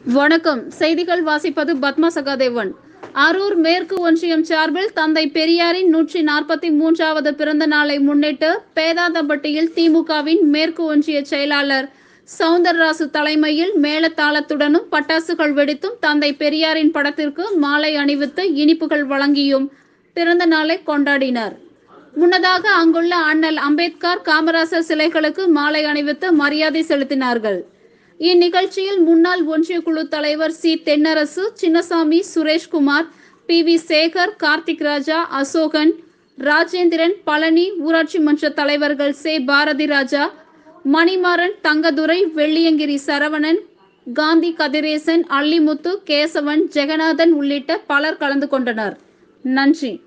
வணக்கம் செய்திகள் வாசிப்பது பத்மா சகாதேவன் அரூர் மேற்கு ஒன்றியம் சார்பில் தந்தை பெரியாரின் நூற்றி நாற்பத்தி மூன்றாவது பிறந்த நாளை முன்னிட்டு பேதாந்தம்பட்டியில் திமுகவின் மேற்கு ஒன்றிய செயலாளர் சவுந்தரராசு தலைமையில் மேளதாளத்துடனும் பட்டாசுகள் வெடித்தும் தந்தை பெரியாரின் படத்திற்கு மாலை அணிவித்து இனிப்புகள் வழங்கியும் பிறந்த நாளை கொண்டாடினர் முன்னதாக அங்குள்ள அண்ணல் அம்பேத்கர் காமராசர் சிலைகளுக்கு மாலை அணிவித்து மரியாதை செலுத்தினார்கள் இந்நிகழ்ச்சியில் முன்னாள் ஒன்றிய குழு தலைவர் C Thennarasu Chinnasamy Sureshkumar P V Sekar Karthik Raja Asokan Rajendran Palani ஊராட்சி மன்ற தலைவர்கள் சே பாரதி ராஜா மணிமாறன் தங்கதுரை வெள்ளியங்கிரி சரவணன் காந்தி கதிரேசன் அள்ளிமுத்து கேசவன் ஜெகநாதன் உள்ளிட்ட பலர் கலந்து கொண்டனர் நன்றி